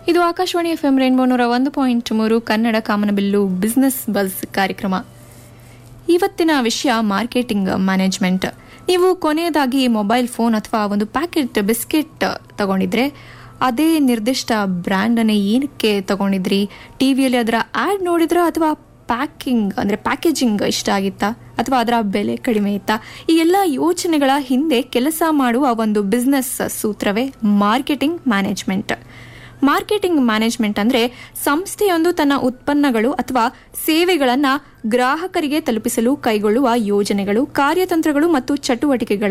ಇದು Akashvani F M rainbow ನೂರ ಒಂದು ಪಾಯಿಂಟ್ ಮೂರು ಕನ್ನಡ ಕಾಮನಬಿಲ್ಲು ಬಿಸ್ನೆಸ್ ಬಸ್ ಕಾರ್ಯಕ್ರಮ ಇವತ್ತಿನ ವಿಷಯ ಮಾರ್ಕೆಟಿಂಗ್ ಮ್ಯಾನೇಜ್ಮೆಂಟ್ ನೀವು ಕೊನೆಯದಾಗಿ ಮೊಬೈಲ್ ಫೋನ್ ಅಥವಾ ಒಂದು ಪ್ಯಾಕೆಟ್ ಬಿಸ್ಕೆಟ್ ತಗೊಂಡಿದ್ರೆ ಅದೇ ನಿರ್ದಿಷ್ಟ ಬ್ರ್ಯಾಂಡ್ ಅನ್ನ ಏನಕ್ಕೆ ತಗೊಂಡಿದ್ರಿ ಟಿವಿಯಲ್ಲಿ ಅದರ ಆಡ್ ನೋಡಿದ್ರ ಅಥವಾ ಪ್ಯಾಕಿಂಗ್ ಅಂದ್ರೆ ಪ್ಯಾಕೇಜಿಂಗ್ ಇಷ್ಟ ಆಗಿತ್ತಾ ಅಥವಾ ಅದರ ಬೆಲೆ ಕಡಿಮೆ ಇತ್ತಾ ಈ ಎಲ್ಲ ಯೋಚನೆಗಳ ಹಿಂದೆ ಕೆಲಸ ಮಾಡುವ ಒಂದು ಬಿಸ್ನೆಸ್ ಸೂತ್ರವೇ ಮಾರ್ಕೆಟಿಂಗ್ ಮ್ಯಾನೇಜ್ಮೆಂಟ್ ಮಾರ್ಕೆಟಿಂಗ್ ಮ್ಯಾನೇಜ್ಮೆಂಟ್ ಅಂದ್ರೆ ಸಂಸ್ಥೆಯೊಂದು ತನ್ನ ಉತ್ಪನ್ನಗಳು ಅಥವಾ ಸೇವೆಗಳನ್ನ ಗ್ರಾಹಕರಿಗೆ ತಲುಪಿಸಲು ಕೈಗೊಳ್ಳುವ ಯೋಜನೆಗಳು ಕಾರ್ಯತಂತ್ರಗಳು ಮತ್ತು ಚಟುವಟಿಕೆಗಳ